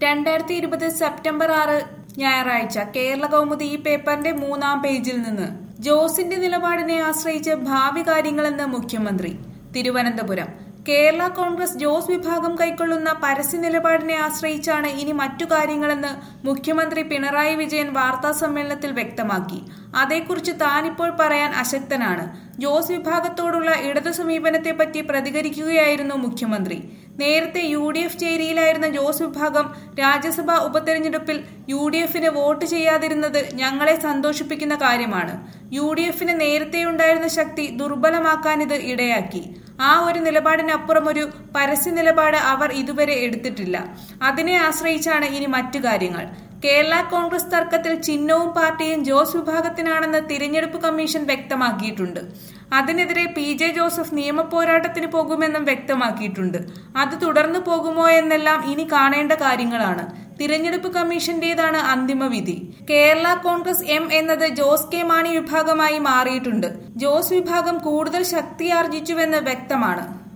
രണ്ടായിരത്തി ഇരുപത് സെപ്റ്റംബർ ആറ് ഞായറാഴ്ച കേരള കൗമുദി ഈ പേപ്പറിന്റെ മൂന്നാം പേജിൽ നിന്ന് ജോസിന്റെ നിലപാടിനെ ആശ്രയിച്ച് ഭാവി കാര്യങ്ങളെന്ന് മുഖ്യമന്ത്രി തിരുവനന്തപുരം കേരള കോൺഗ്രസ് ജോസ് വിഭാഗം കൈക്കൊള്ളുന്ന പരസ്യ നിലപാടിനെ ആശ്രയിച്ചാണ് ഇനി മറ്റു കാര്യങ്ങളെന്ന് മുഖ്യമന്ത്രി പിണറായി വിജയൻ വാർത്താ സമ്മേളനത്തിൽ വ്യക്തമാക്കി അതേക്കുറിച്ച് താനിപ്പോൾ പറയാൻ അശക്തനാണ് ജോസ് വിഭാഗത്തോടുള്ള ഇടതു സമീപനത്തെപ്പറ്റി പ്രതികരിക്കുകയായിരുന്നു മുഖ്യമന്ത്രി നേരത്തെ യു ഡി എഫ് ചേരിയിലായിരുന്ന ജോസ് വിഭാഗം രാജ്യസഭാ ഉപതെരഞ്ഞെടുപ്പിൽ യു ഡി എഫിന് വോട്ട് ചെയ്യാതിരുന്നത് ഞങ്ങളെ സന്തോഷിപ്പിക്കുന്ന കാര്യമാണ് യു ഡി എഫിന് നേരത്തെയുണ്ടായിരുന്ന ശക്തി ദുർബലമാക്കാനിത് ഇടയാക്കി ആ ഒരു നിലപാടിനപ്പുറം ഒരു പരസ്യ നിലപാട് അവർ ഇതുവരെ എടുത്തിട്ടില്ല അതിനെ ആശ്രയിച്ചാണ് ഇനി മറ്റു കാര്യങ്ങൾ കേരള കോൺഗ്രസ് തർക്കത്തിൽ ചിഹ്നവും പാർട്ടിയും ജോസ് വിഭാഗത്തിനാണെന്ന് തിരഞ്ഞെടുപ്പ് കമ്മീഷൻ വ്യക്തമാക്കിയിട്ടുണ്ട് അതിനെതിരെ പി ജെ ജോസഫ് നിയമപോരാട്ടത്തിന് പോകുമെന്നും വ്യക്തമാക്കിയിട്ടുണ്ട് അത് തുടർന്നു പോകുമോ എന്നെല്ലാം ഇനി കാണേണ്ട കാര്യങ്ങളാണ് തിരഞ്ഞെടുപ്പ് കമ്മീഷന്റേതാണ് അന്തിമ വിധി കേരള കോൺഗ്രസ് എം എന്നത് ജോസ് കെ മാണി വിഭാഗമായി മാറിയിട്ടുണ്ട് ജോസ് വിഭാഗം കൂടുതൽ ശക്തിയാർജിച്ചുവെന്ന് വ്യക്തമാണ്